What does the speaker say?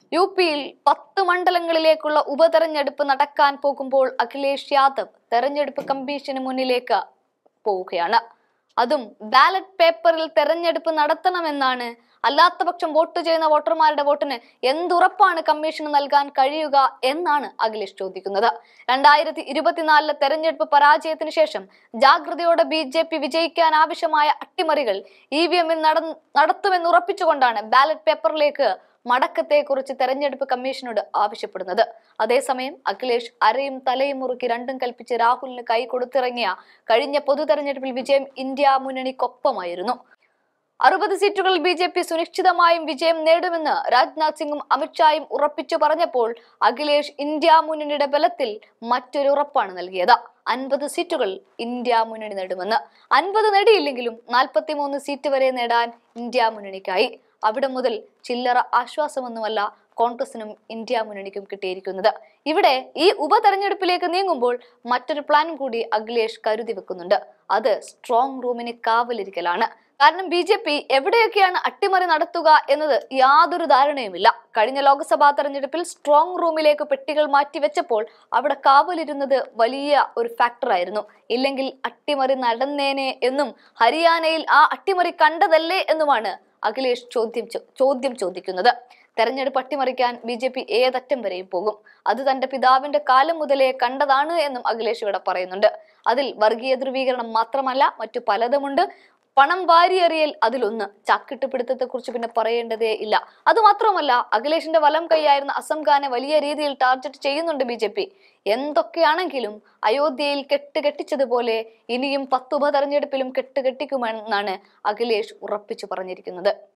U പിയിൽ പത്ത് മണ്ഡലങ്ങളിലേക്കുള്ള ഉപതെരഞ്ഞെടുപ്പ് നടക്കാൻ പോകുമ്പോൾ അഖിലേഷ് യാദവ് തെരഞ്ഞെടുപ്പ് കമ്മീഷന് മുന്നിലേക്ക് പോവുകയാണ് അതും ബാലറ്റ് പേപ്പറിൽ തെരഞ്ഞെടുപ്പ് നടത്തണമെന്നാണ് അല്ലാത്ത പക്ഷം വോട്ട് ചെയ്യുന്ന വോട്ടർമാരുടെ വോട്ടിന് എന്തുറപ്പാണ് കമ്മീഷന് നൽകാൻ കഴിയുക എന്നാണ് അഖിലേഷ് ചോദിക്കുന്നത് രണ്ടായിരത്തി ഇരുപത്തിനാലിലെ തെരഞ്ഞെടുപ്പ് പരാജയത്തിന് ശേഷം ജാഗ്രതയോടെ ബി ജെ പി വിജയിക്കാൻ ആവശ്യമായ അട്ടിമറികൾ ഇ വി എമ്മിൽ നടത്തുമെന്ന് ഉറപ്പിച്ചുകൊണ്ടാണ് ബാലറ്റ് പേപ്പറിലേക്ക് മടക്കത്തെക്കുറിച്ച് തെരഞ്ഞെടുപ്പ് കമ്മീഷനോട് ആവശ്യപ്പെടുന്നത് അതേസമയം അഖിലേഷ് അരയും തലയും മുറുക്കി രണ്ടും കൽപ്പിച്ച് രാഹുലിന് കൈ കൊടുത്തിറങ്ങിയ കഴിഞ്ഞ പൊതു തെരഞ്ഞെടുപ്പിൽ വിജയം ഇന്ത്യ മുന്നണിക്കൊപ്പമായിരുന്നു അറുപത് സീറ്റുകളിൽ ബി ജെ പി സുനിശ്ചിതമായും വിജയം നേടുമെന്ന് രാജ്നാഥ് സിംഗും അമിത്ഷായും ഉറപ്പിച്ചു പറഞ്ഞപ്പോൾ അഖിലേഷ് ഇന്ത്യ മുന്നണിയുടെ ബലത്തിൽ മറ്റൊരു ഉറപ്പാണ് നൽകിയത് അൻപത് സീറ്റുകൾ ഇന്ത്യ മുന്നണി നേടുമെന്ന് അൻപത് നേടിയില്ലെങ്കിലും നാൽപ്പത്തിമൂന്ന് സീറ്റ് വരെ നേടാൻ ഇന്ത്യ മുന്നണിക്കായി അവിടെ മുതൽ ചില്ലറ ആശ്വാസമൊന്നുമല്ല കോൺഗ്രസിനും ഇന്ത്യ മുന്നണിക്കും കിട്ടിയിരിക്കുന്നത് ഇവിടെ ഈ ഉപതെരഞ്ഞെടുപ്പിലേക്ക് നീങ്ങുമ്പോൾ മറ്റൊരു പ്ലാൻ കൂടി അഖിലേഷ് കരുതി വെക്കുന്നുണ്ട് അത് സ്ട്രോങ് റൂമിന് കാവലിരിക്കലാണ് കാരണം ബി ജെ പി എവിടെയൊക്കെയാണ് അട്ടിമറി നടത്തുക എന്നത് യാതൊരു ധാരണയുമില്ല കഴിഞ്ഞ ലോക്സഭാ തെരഞ്ഞെടുപ്പിൽ സ്ട്രോങ് റൂമിലേക്ക് പെട്ടികൾ മാറ്റിവെച്ചപ്പോൾ അവിടെ കാവലിരുന്നത് വലിയ ഒരു ഫാക്ടറായിരുന്നു ഇല്ലെങ്കിൽ അട്ടിമറി നടന്നേനെ എന്നും ഹരിയാനയിൽ ആ അട്ടിമറി കണ്ടതല്ലേ എന്നുമാണ് അഖിലേഷ് ചോദ്യം ചോ- ചോദ്യം ചോദിക്കുന്നത് തെരഞ്ഞെടുപ്പ് അട്ടിമറിക്കാൻ ബി ജെ പി ഏതറ്റം വരെയും പോകും അത് തന്റെ പിതാവിന്റെ കാലം മുതലേ കണ്ടതാണ് എന്നും അഖിലേഷ് ഇവിടെ പറയുന്നുണ്ട് അതിൽ വർഗീയ ധ്രുവീകരണം മാത്രമല്ല മറ്റു പലതുമുണ്ട് പണം വാരിയെറിയൽ അതിലൊന്ന് ചാക്കിട്ട് പിടുത്തത്തെ കുറിച്ച് പിന്നെ പറയേണ്ടതേ ഇല്ല അതുമാത്രമല്ല അഖിലേഷിന്റെ വലം കൈയായിരുന്ന അസം ഖാനെ വലിയ രീതിയിൽ ടാർഗറ്റ് ചെയ്യുന്നുണ്ട് ബി ജെ പി എന്തൊക്കെയാണെങ്കിലും അയോധ്യയിൽ കെട്ട് കെട്ടിച്ചതുപോലെ ഇനിയും പത്ത് ഉപതെരഞ്ഞെടുപ്പിലും കെട്ട് കെട്ടിക്കുമെന്നാണ് അഖിലേഷ് ഉറപ്പിച്ചു പറഞ്ഞിരിക്കുന്നത്